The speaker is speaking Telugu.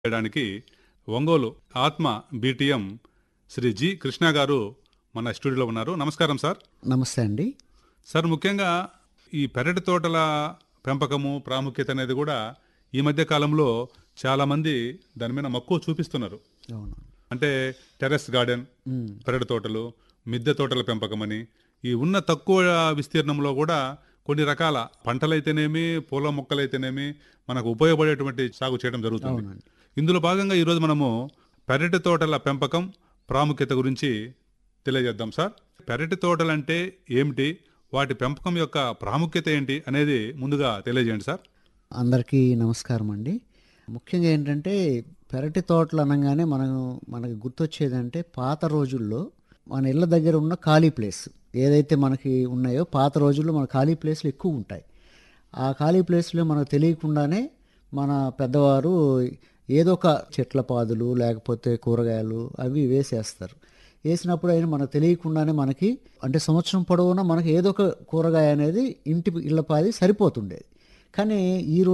చేయడానికి ఒంగోలు ఆత్మ బీటీఎం శ్రీ జి కృష్ణ గారు మన స్టూడియోలో ఉన్నారు నమస్కారం సార్ నమస్తే అండి సార్ ముఖ్యంగా ఈ పెరటి తోటల పెంపకము ప్రాముఖ్యత అనేది కూడా ఈ మధ్య కాలంలో చాలామంది దాని మీద మక్కువ చూపిస్తున్నారు అవును అంటే టెర్రస్ గార్డెన్ మ్మ్. పెరటి తోటలు మిద్దె తోటల పెంపకమని ఈ ఉన్న తక్కువ విస్తీర్ణంలో కూడా కొన్ని రకాల పంటలైతేనేమి పూల మొక్కలైతేనేమి మనకు ఉపయోగపడేటువంటి సాగు చేయడం జరుగుతుంది అవునండి ఇందులో భాగంగా ఈరోజు మనము పెరటి తోటల పెంపకం ప్రాముఖ్యత గురించి తెలియజేద్దాం సార్ పెరటి తోటలు అంటే ఏమిటి వాటి పెంపకం యొక్క ప్రాముఖ్యత ఏంటి అనేది ముందుగా తెలియజేయండి సార్ అందరికీ నమస్కారం అండి ముఖ్యంగా ఏంటంటే పెరటి తోటలు అనగానే మనం మనకి గుర్తొచ్చేదంటే పాత రోజుల్లో మన ఇళ్ళ దగ్గర ఉన్న ఖాళీ ప్లేస్ ఏదైతే మనకి ఉన్నాయో పాత రోజుల్లో మన ఖాళీ ప్లేస్లు ఎక్కువ ఉంటాయి ఆ ఖాళీ ప్లేస్లో మనకు తెలియకుండానే మన పెద్దవారు ఏదో ఒక చెట్ల పాదులు లేకపోతే కూరగాయలు అవి వేసేస్తారు వేసినప్పుడు అయినా మనకు తెలియకుండానే మనకి అంటే సంవత్సరం పొడవునా మనకి ఏదో ఒక కూరగాయ అనేది ఇంటి ఇళ్ళ పాది సరిపోతుండేది కానీ ఈ రోజు